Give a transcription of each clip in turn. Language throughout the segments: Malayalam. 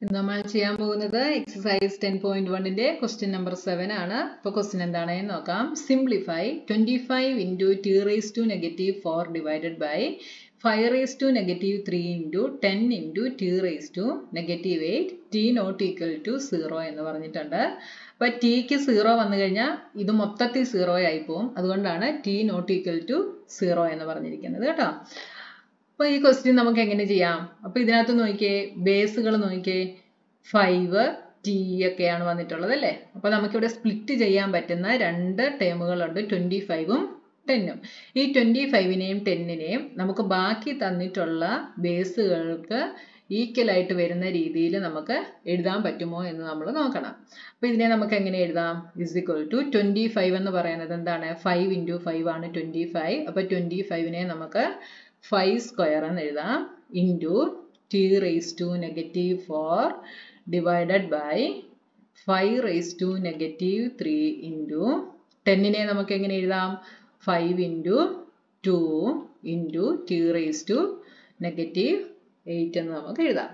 ഇന്ന് നമ്മൾ ചെയ്യാൻ പോകുന്നത് എക്സസൈസ് ടെൻ പോയിന്റ് വണ്ണിന്റെ ക്വസ്റ്റ്യൻ നമ്പർ സെവൻ ആണ് അപ്പോൾ ക്വസ്റ്റ്യൻ എന്താണെന്ന് നോക്കാം simplify twenty five into T raise to negative four divided by five raise to negative three into ten into T raise to negative eight T not equal to zero എന്ന് പറഞ്ഞിട്ടുണ്ട് അപ്പോൾ ടിക്ക് സീറോ വന്നു കഴിഞ്ഞാൽ ഇത് മൊത്തത്തിൽ സീറോ ആയി പോകും അതുകൊണ്ടാണ് T not equal to zero എന്ന് പറഞ്ഞിരിക്കുന്നത് കേട്ടോ അപ്പോൾ ഈ ക്വസ്റ്റ്യൻ നമുക്ക് എങ്ങനെ ചെയ്യാം അപ്പോൾ ഇതിനകത്ത് നോക്കിയേ ബേസുകൾ നോക്കിയേ ഫൈവ് ടി ഒക്കെയാണ് വന്നിട്ടുള്ളത് അല്ലേ അപ്പോൾ നമുക്കിവിടെ സ്പ്ലിറ്റ് ചെയ്യാൻ പറ്റുന്ന രണ്ട് ടേമുകളുണ്ട് ട്വൻറ്റി ഫൈവും ടെന്നും ഈ ട്വൻറ്റി ഫൈവിനെയും ടെന്നിനെയും നമുക്ക് ബാക്കി തന്നിട്ടുള്ള ബേസുകൾക്ക് ഈക്വൽ ആയിട്ട് വരുന്ന രീതിയിൽ നമുക്ക് എഴുതാൻ പറ്റുമോ എന്ന് നമ്മൾ നോക്കണം അപ്പോൾ ഇതിനെ നമുക്ക് എങ്ങനെ എഴുതാം is equal to twenty five എന്ന് പറയുന്നത് എന്താണ് ഫൈവ് ഇൻറ്റു ഫൈവ് ആണ് ട്വൻറ്റി ഫൈവ് അപ്പോൾ ട്വൻറ്റി ഫൈവിനെ നമുക്ക് ഫൈവ് സ്ക്വയർ എന്ന് എഴുതാം into T raise to negative four divided by five raise to negative three into ടെന്നിനെ നമുക്ക് എങ്ങനെ എഴുതാം five into two into T raise to negative eight എന്ന് നമുക്ക് എഴുതാം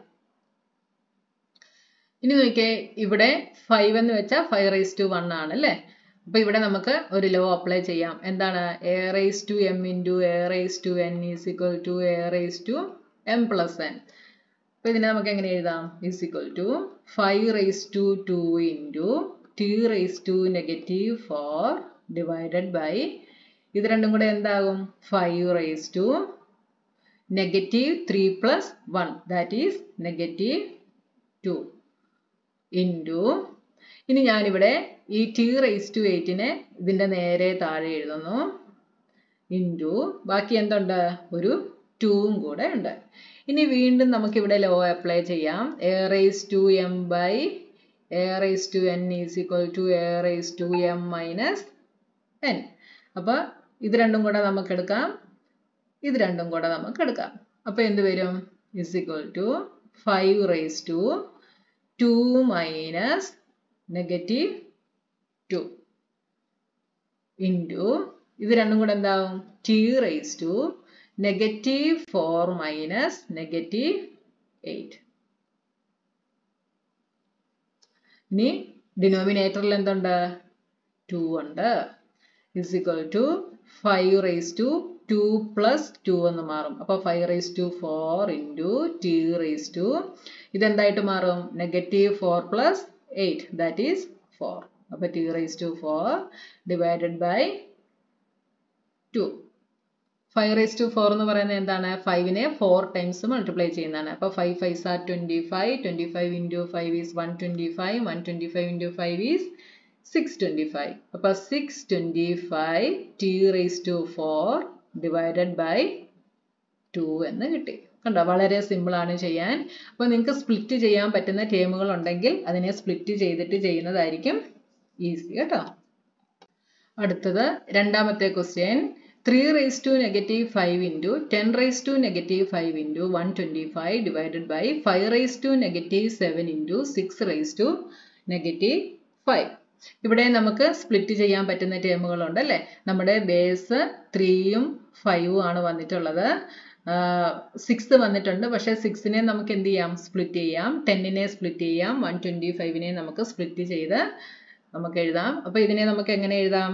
ഇനി നോക്കിയേ ഇവിടെ ഫൈവ് എന്ന് വെച്ചാൽ ഫൈവ് റേസ് ടു വൺ ആണ് അല്ലേ അപ്പൊ ഇവിടെ നമുക്ക് ഒരു ലോ അപ്ലൈ ചെയ്യാം എന്താണ് a raise to M into A raise to N is equal to A raise to M plus n അപ്പൊ ഇതിനെ നമുക്ക് എങ്ങനെ എഴുതാം is equal to five raise to two into T raise to negative four divided by ഇത് രണ്ടും കൂടെ എന്താകും five raise to negative three plus one that is negative two into ഇനി ഞാനിവിടെ ഈ ടി റേസ് ടു എയ്റ്റിനെ ഇതിൻ്റെ നേരെ താഴെ എഴുതുന്നു ഇൻറ്റു ബാക്കി എന്തുണ്ട് ഒരു ടൂവും കൂടെ ഉണ്ട് ഇനി വീണ്ടും നമുക്കിവിടെ ലോ അപ്ലൈ ചെയ്യാം A raise to M by A raise to N is equal to A raise to M minus N അപ്പോൾ ഇത് രണ്ടും കൂടെ നമുക്ക് എടുക്കാം ഇത് രണ്ടും കൂടെ നമുക്ക് എടുക്കാം അപ്പോൾ എന്ത് വരും is equal to five raise to two minus negative two into ഇത് രണ്ടും കൂടെ എന്താവും T raise to negative four minus negative eight ഇനി ഡിനോമിനേറ്ററിൽ എന്തുണ്ട് ടു ഉണ്ട് is equal to five raise to two plus two എന്ന് മാറും അപ്പോൾ five raise to four into T raise to ഇതെന്തായിട്ട് മാറും negative four plus eight that is four അപ്പോൾ T raise to four divided by two five raise to four എന്ന് പറയുന്നത് എന്താണ് ഫൈവിനെ ഫോർ ടൈംസ് മൾട്ടിപ്ലൈ ചെയ്യുന്നതാണ് അപ്പോൾ five five are twenty five twenty five into five is one twenty five one twenty five into five is six twenty five അപ്പോൾ six twenty five T raise to four divided by two എന്ന് കിട്ടി കണ്ടോ വളരെ സിമ്പിളാണ് ചെയ്യാൻ അപ്പോൾ നിങ്ങൾക്ക് സ്പ്ലിറ്റ് ചെയ്യാൻ പറ്റുന്ന ടേമുകൾ ഉണ്ടെങ്കിൽ അതിനെ സ്പ്ലിറ്റ് ചെയ്തിട്ട് ചെയ്യുന്നതായിരിക്കും ഈസി കേട്ടോ അടുത്തത് രണ്ടാമത്തെ question three raise to negative five into ten raise to negative five into one twenty five divided by five raise to negative seven into six raise to negative five ഇവിടെ നമുക്ക് സ്പ്ലിറ്റ് ചെയ്യാൻ പറ്റുന്ന ടേമുകളുണ്ട് അല്ലേ നമ്മുടെ ബേസ് ത്രീയും ഫൈവും ആണ് വന്നിട്ടുള്ളത് സിക്സ് വന്നിട്ടുണ്ട് പക്ഷേ സിക്സിനെ നമുക്ക് എന്ത് ചെയ്യാം സ്പ്ലിറ്റ് ചെയ്യാം ടെന്നിനെ സ്പ്ലിറ്റ് ചെയ്യാം വൺ ട്വൻറ്റി ഫൈവിനെ നമുക്ക് സ്പ്ലിറ്റ് ചെയ്ത് നമുക്ക് എഴുതാം അപ്പോൾ ഇതിനെ നമുക്ക് എങ്ങനെ എഴുതാം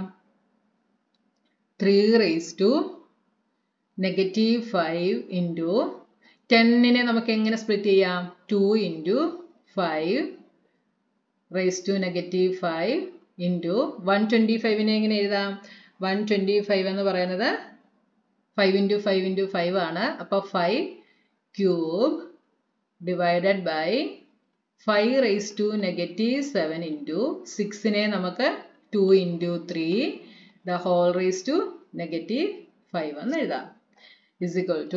three raise to negative five into ടെന്നിനെ നമുക്ക് എങ്ങനെ സ്പ്ലിറ്റ് ചെയ്യാം two into five raise to negative five into one twenty ഫൈവിനെ എങ്ങനെ എഴുതാം വൺ ട്വൻറ്റി ഫൈവ് എന്ന് പറയുന്നത് five into five into five ആണ് അപ്പോൾ five cube divided by five raise to negative seven into സിക്സിനെ നമുക്ക് two into three the whole raise to negative five എന്ന് എഴുതാം ഇസ് ഇക്വൽ ടു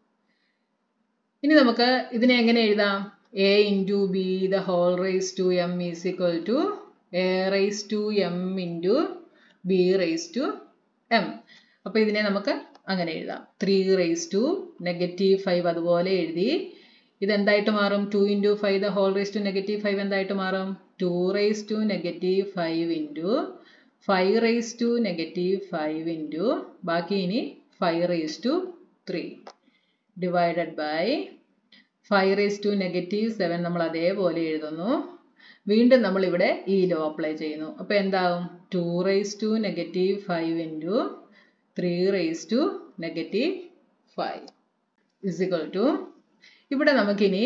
ഇനി നമുക്ക് ഇതിനെ എങ്ങനെ എഴുതാം A into B the whole raise to M is equal to A raise to M into B raise to M അപ്പോൾ ഇതിനെ നമുക്ക് അങ്ങനെ എഴുതാം three raise to negative five അതുപോലെ എഴുതി ഇതെന്തായിട്ട് മാറും two into five the whole raise to negative five എന്തായിട്ട് മാറും two raise to negative five into five raise to negative five into ബാക്കി ഇനി five raise to three divided by five raise to negative seven നമ്മൾ അതേപോലെ എഴുതുന്നു വീണ്ടും നമ്മൾ ഇവിടെ ഈ ലോ അപ്ലൈ ചെയ്യുന്നു അപ്പോൾ എന്താകും two raise to negative five into three raise to negative five is equal to ഇവിടെ നമുക്കിനി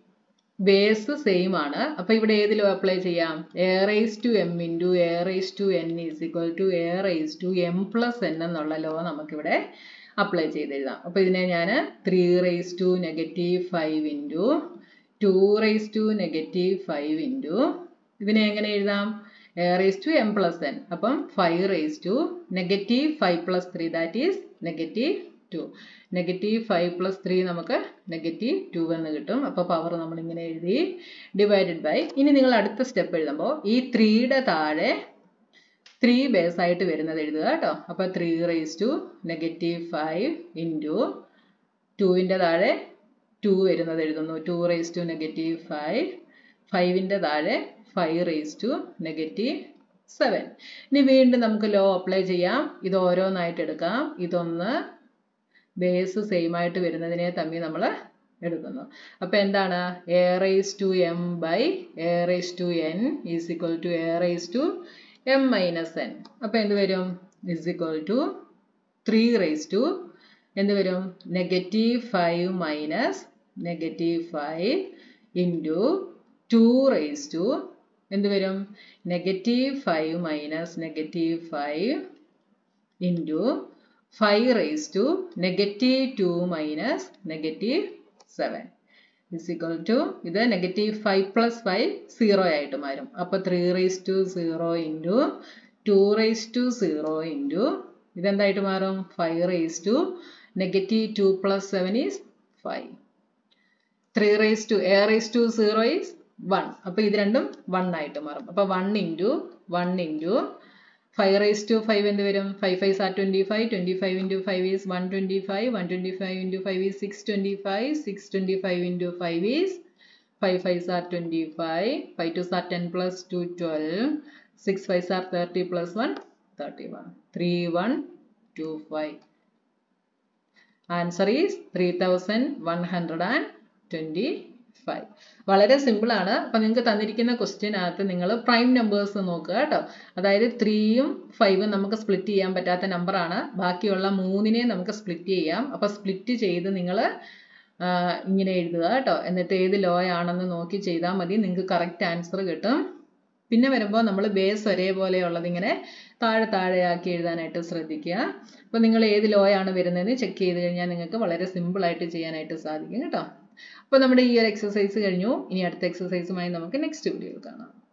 ബേസ് സെയിം ആണ് അപ്പോൾ ഇവിടെ ഏത് ലോ അപ്ലൈ ചെയ്യാം A raise to M into A raise to N is equal to A raise to M plus N എന്നുള്ള ലോ നമുക്കിവിടെ അപ്ലൈ ചെയ്ത് എഴുതാം അപ്പോൾ ഇതിനെ ഞാൻ three raise to negative five into two raise to negative five into ഇതിനെ എങ്ങനെ എഴുതാം A raise to M plus N അപ്പം five raise to negative five plus three that is negative two negative five plus three നമുക്ക് നെഗറ്റീവ് ടു എന്ന് കിട്ടും അപ്പോൾ പവർ നമ്മൾ ഇങ്ങനെ എഴുതി ഡിവൈഡഡ് ബൈ ഇനി നിങ്ങൾ അടുത്ത സ്റ്റെപ്പ് എഴുതുമ്പോൾ ഈ ത്രീയുടെ താഴെ ത്രീ ബേസ് ആയിട്ട് വരുന്നത് എഴുതുക കേട്ടോ അപ്പോൾ three raise to negative five into ടുവിൻ്റെ താഴെ ടു വരുന്നത് എഴുതുന്നു two raise to negative five ഫൈവിൻ്റെ താഴെ five raise to negative seven ഇനി വീണ്ടും നമുക്ക് ലോ അപ്ലൈ ചെയ്യാം ഇത് ഓരോന്നായിട്ട് എടുക്കാം ഇതൊന്ന് ബേസ് സെയിം ആയിട്ട് വരുന്നതിനെ തമ്മിൽ നമ്മൾ എടുക്കുന്നു അപ്പോൾ എന്താണ് a raise to M by A raise to N is equal to A raise to M minus N അപ്പോൾ എന്ത് വരും is equal to three raise to എന്ത് വരും negative five minus negative five into two raise to എന്ത് വരും negative five minus negative five into five raise to negative two minus negative seven is equal to ഇത് negative five plus five zero ആയിട്ട് മാറും അപ്പോൾ three raise to zero into two raise to zero into ഇതെന്തായിട്ട് മാറും five raise to negative two plus seven is five three raise to A raise to zero is one അപ്പോൾ ഇത് രണ്ടും വൺ ആയിട്ട് മാറും അപ്പോൾ one into one into five raise to five എന്ത് വരും five five are twenty five twenty five into five is one twenty five one twenty five into five is six twenty five six twenty five into five is five five are twenty five five two are ten plus two twelve six five are thirty plus one thirty one three one two five answer is three thousand one hundred and twenty five വളരെ സിമ്പിൾ ആണ് അപ്പൊ നിങ്ങൾക്ക് തന്നിരിക്കുന്ന ക്വസ്റ്റ്യനകത്ത് നിങ്ങൾ പ്രൈം നമ്പേഴ്സ് നോക്കുക കേട്ടോ അതായത് ത്രീയും ഫൈവും നമുക്ക് സ്പ്ലിറ്റ് ചെയ്യാൻ പറ്റാത്ത നമ്പറാണ് ബാക്കിയുള്ള മൂന്നിനെ നമുക്ക് സ്പ്ലിറ്റ് ചെയ്യാം അപ്പൊ സ്പ്ലിറ്റ് ചെയ്ത് നിങ്ങൾ ഇങ്ങനെ എഴുതുക കേട്ടോ എന്നിട്ട് ഏത് ലോ ആണെന്ന് നോക്കി ചെയ്താൽ മതി നിങ്ങൾക്ക് കറക്റ്റ് ആൻസർ കിട്ടും പിന്നെ വരുമ്പോൾ നമ്മൾ ബേസ് ഒരേപോലെയുള്ളത് ഇങ്ങനെ താഴെ താഴെയാക്കി എഴുതാനായിട്ട് ശ്രദ്ധിക്കുക അപ്പോൾ നിങ്ങൾ ഏത് ലോ ആണ് വരുന്നതെന്ന് ചെക്ക് ചെയ്ത് കഴിഞ്ഞാൽ നിങ്ങൾക്ക് വളരെ സിമ്പിൾ ആയിട്ട് ചെയ്യാനായിട്ട് സാധിക്കും കേട്ടോ അപ്പോൾ നമ്മുടെ ഈ ഒരു എക്സസൈസ് കഴിഞ്ഞു ഇനി അടുത്ത എക്സസൈസുമായി നമുക്ക് നെക്സ്റ്റ് വീഡിയോയിൽ കാണാം